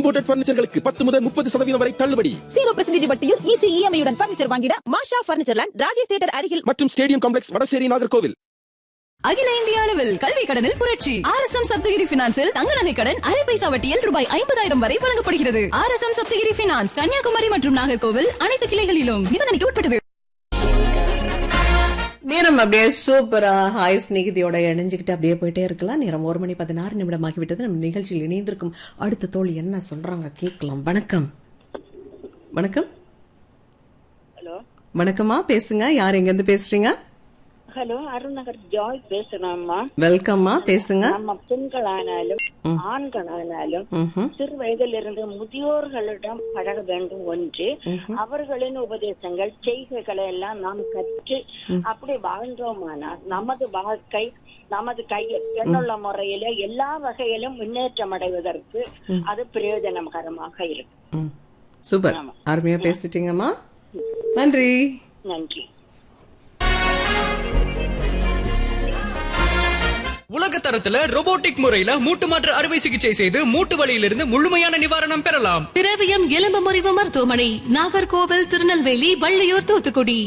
Imported பர்னிச்சர்களுக்கு பத்து முதல் முப்பது சதவீதம் வரை தள்ளுபடி ஜீரோ பர்சன்டேஜ் வட்டியில் ஈஸி இஎம்ஐயுடன் பர்னிச்சர் வாங்கிட Masha furniture land Rajesh theatre அருகில் மற்றும் ஸ்டேடியம் காம்ப்ளெக்ஸ் வடசேரி நாகர்கோவில் அகில இந்திய அளவில் கல்வி கடனில் புரட்சி ஆர் எஸ் எம் சப்தகிரி பினான்சில் தங்க நகை கடன் அரை பைசா வட்டியில் ரூபாய் ஐம்பதாயிரம் வரை வழங்கப்படுகிறது R S M Sapthagiri finance Kanyakumari மற்றும் நாகர்கோவில் அனைத்து கிளைகளிலும் நிபந்தனைக்கு உட்பட்டது நேரம் அப்படியே சூப்பரா ஹாய் ஸ்நேகிதியோட இணைஞ்சுக்கிட்டு அப்படியே போயிட்டே இருக்கலாம் நேரம் ஒரு மணி பதினாறு நிமிடம் ஆகிவிட்டது நம்ம நிகழ்ச்சியில் இணைந்திருக்கும் அடுத்த தோழி என்ன சொல்றாங்க கேட்கலாம் வணக்கம் வணக்கம் ஹலோ வணக்கம்மா பேசுங்க யார் எங்க இருந்து பேசுறீங்க ஹலோ அருணநகர் ஜாய் பேசுறேம்மா வெல்கம்மா பேசுங்க நம்ம பெண்களானாலும் ஆண்களானாலும் ம்ஹும். சிறு வயதிலிருந்து முதியோர்களிடம் பழக வேண்டும் ஒன்று அவர்களின் உபதேசங்கள் செய்கைகளை எல்லாம் நாம் கற்று அப்படி வாழ்ந்தோமானால் நமது வாழ்க்கை நமது கையில் பெண்ணுள்ள முறையில எல்லா வகையிலும் முன்னேற்றம் அடைவதற்கு அது பிரயோஜனகரமாக இருக்கும் ம். சூப்பர் அருமையா பேசிட்டீங்கம்மா நன்றி நன்றி உலக தரத்துல robotic முறையில மூட்டு மாற்று அறுவை சிகிச்சை செய்து மூட்டு வலியிலிருந்து முழுமையான நிவாரணம் பெறலாம் திரவியம் எலும்பு முறிவு மருத்துவமனை நாகர்கோவில் திருநெல்வேலி வள்ளியூர் தூத்துக்குடி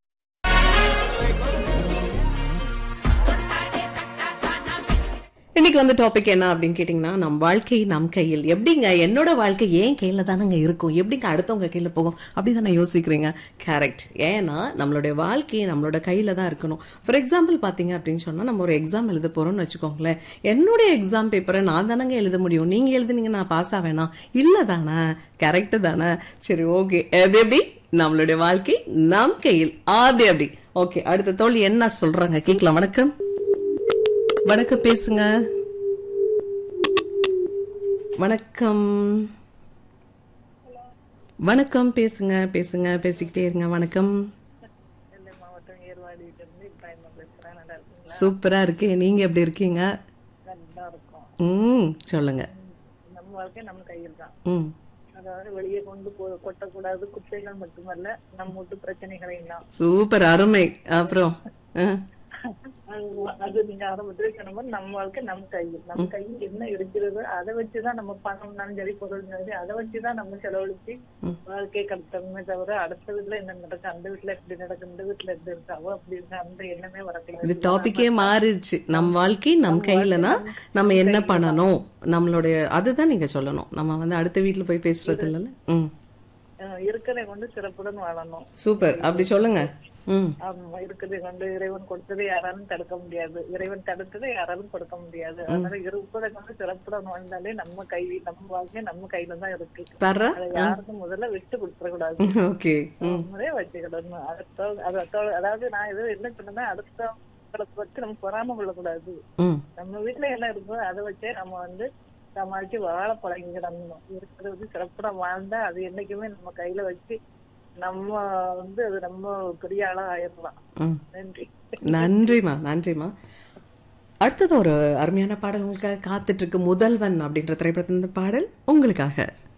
இன்னைக்கு வந்து டாபிக் என்ன அப்படின்னு கேட்டிங்கன்னா நம் வாழ்க்கை நம் கையில் எப்படிங்க என்னோட வாழ்க்கை ஏன் கையில தானங்க இருக்கும் எப்படிங்க அடுத்தவங்க கையில போகும் அப்படி தானே யோசிக்கிறீங்க கரெக்ட் ஏன்னா நம்மளுடைய வாழ்க்கை நம்மளோட கையில தான் இருக்கணும் ஃபார் எக்ஸாம்பிள் பாத்தீங்க அப்படின்னு சொன்னா நம்ம ஒரு எக்ஸாம் எழுத போறோம்னு வச்சுக்கோங்களேன் என்னுடைய எக்ஸாம் பேப்பரை நான் தானங்க எழுத முடியும் நீங்க எழுதுனீங்க நான் பாஸ் ஆவேனா இல்ல தானே கரெக்ட் தானே சரி ஓகே எப்படி எப்படி நம்மளுடைய வாழ்க்கை நம் கையில் அப்படி அப்படி ஓகே அடுத்த தோழி என்ன சொல்றாங்க கேட்கலாம் வணக்கம் வணக்கம் பேசுங்க வணக்கம் வணக்கம் பேசுங்க பேசுங்க பேசிக்கிட்டே இருங்க வணக்கம் சூப்பரா இருக்கேன் நீங்க எப்படி இருக்கீங்க ம் சொல்லுங்க நம்ம வாழ்க்கை நம்ம கையில் தான் ம் அதாவது வெளியே கொண்டு போ கொட்டக்கூடாது குப்பைகள் மட்டுமல்ல நம்ம வீட்டு பிரச்சனைகளை எல்லாம் சூப்பர் அருமை அப்புறம் ஆ, அது- அது நீங்க ஆரம்பத்துல சொன்ன மாதிரி நம்ம வாழ்க்கை நம்ம கையில் நம்ம கையில் என்ன இருக்கிறதோ அதை வச்சுதான் நம்ம பணம்னாலும் சரி பொருள்னாலும் சரி அதை வச்சுதான் நம்ம செலவழிச்சு வாழ்க்கையை கடத்தணுமே தவிர அடுத்த வீட்டுல என்ன நடக்கு அந்த வீட்டுல எப்படி நடக்கு இந்த வீட்டுல எப்படி இருக்கு அவ அப்படி இருக்கு அந்த எண்ணமே இது வரக்கூடாது டாபிக்கே மாறிடுச்சு நம் வாழ்க்கை நம் கையிலனா நம்ம என்ன பண்ணணும் நம்மளுடைய அதுதான் நீங்க சொல்லணும் நம்ம வந்து அடுத்த வீட்டுல போய் பேசுறது இல்லைல்ல ம் அஹ் இருக்கிறதை கொண்டு சிறப்புடன் வாழணும் சூப்பர் அப்படி சொல்லுங்க ம் ஆமா இருக்கிறதை கொண்டு இறைவன் கொடுத்ததை யாராலும் தடுக்க முடியாது இறைவன் தடுத்ததை யாராலும் கொடுக்க முடியாது அதனால இருப்பதை கொண்டு சிறப்புடன் வாழ்ந்தாலே நம்ம கை நம்ம வாழ்க்கை நம்ம கையில தான் இருக்கு பர்றா அதை யாருக்கும் முதல்ல விட்டு கொடுத்துட கூடாது ஓகே ம் நம்மளே வச்சுக்கிடணும் அடுத்த அது அத்தோ- அதாவது நான் எது என்ன சொன்னேன்னா அடுத்தவங்களை பத்தி நம்ம பொறாம கொள்ளக்கூடாது ம் நம்ம வீட்டுல என்ன இருக்கோ அதை வச்சே நம்ம வந்து சமாளிச்சு வாழ பழகிக்கிடணும் இருக்கிறது சிறப்புடன் வாழ்ந்தா அது என்னைக்குமே நம்ம கையில வச்சு நம்ம வந்து அது நம்ம பெரிய ஆளா ஆயிடலாம் ம் நன்றி நன்றிம்மா நன்றிம்மா அடுத்தது ஒரு அருமையான பாடல் உங்களுக்காக காத்துட்டு இருக்கு முதல்வன் அப்படின்ற திரைப்படத்தின் பாடல் உங்களுக்காக